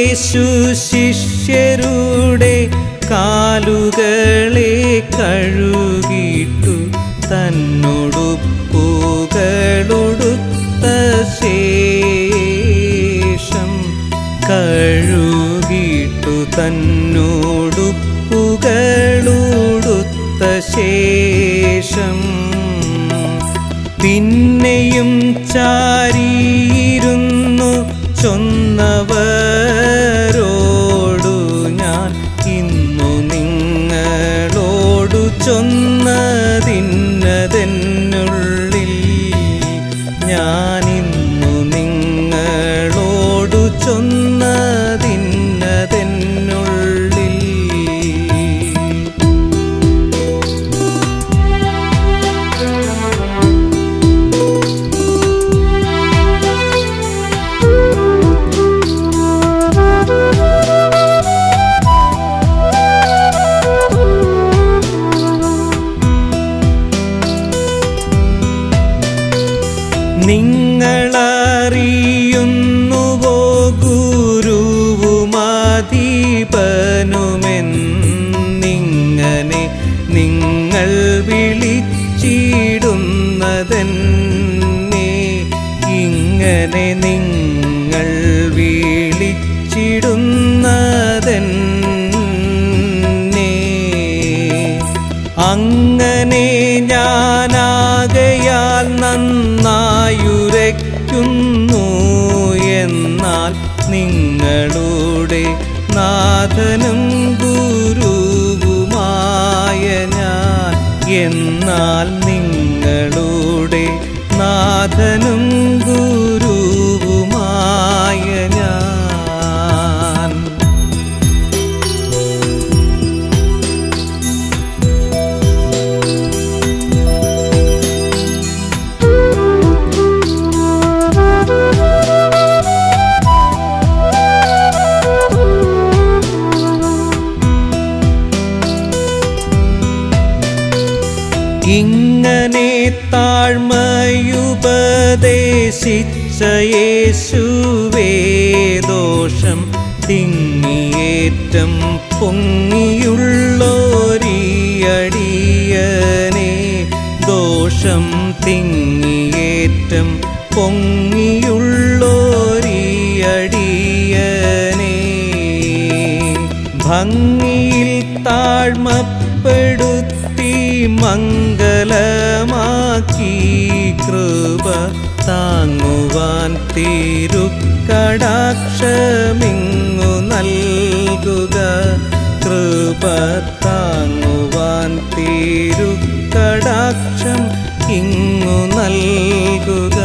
യേശു ശിഷ്യരുടെ കാലുകളെ കഴുകിയിട്ടു തന്നോടുപ്പുകളുടുത്ത ശേഷം കഴുകിയിട്ടു തന്നോടുപ്പുകളുടുത്ത ശേഷം പിന്നെയും ചാരിയിരുന്നു ചൊന്നവരോടു ഞാൻ ഇന്നു നിങ്ങളോടു ചൊന്നതിന്നതെന്നുള്ളിൽ ഞാൻ ഇന്നു നിങ്ങളോടു ചൊന്നതിന്നതെന്നുള്ളിൽ നിങ്ങളറിയുന്നുവോ ഗുരുവുമാധീപനുമെന്നിങ്ങനെ നിങ്ങൾ വിളിച്ചിടുന്നതെന്നെ ഇങ്ങനെ നിങ്ങൾ വിളിച്ചിടുന്നതെന്നെ അങ്ങനെ ഞാനാകയാൽ നന്നായുരയ്ക്കുന്നു എന്നാൽ നിങ്ങളുടെ നാഥനും ഗുരുവുമായ ഞാൻ എന്നാൽ നിങ്ങളുടെ നാഥനും ഗുരുവുമായ ഞാൻ ഇങ്ങനെ താഴ്മയുപദേശിച്ച യേശുവേ ദോഷം തിങ്ങിയേറ്റം പൊങ്ങിയുള്ളോരിയടിയനെ ദോഷം തിങ്ങിയേറ്റം പൊങ്ങിയുള്ളോരിയടിയനെ ഭംഗിയിൽ താഴ്മപ്പെടുത്തി മംഗലമാക്കി കൃപ താങ്ങുവാൻ തിരുക്കടാക്ഷമിങ്ങു നൽകുക കൃപ താങ്ങുവാൻ തിരുക്കടാക്ഷം ഇങ്ങു നൽകുക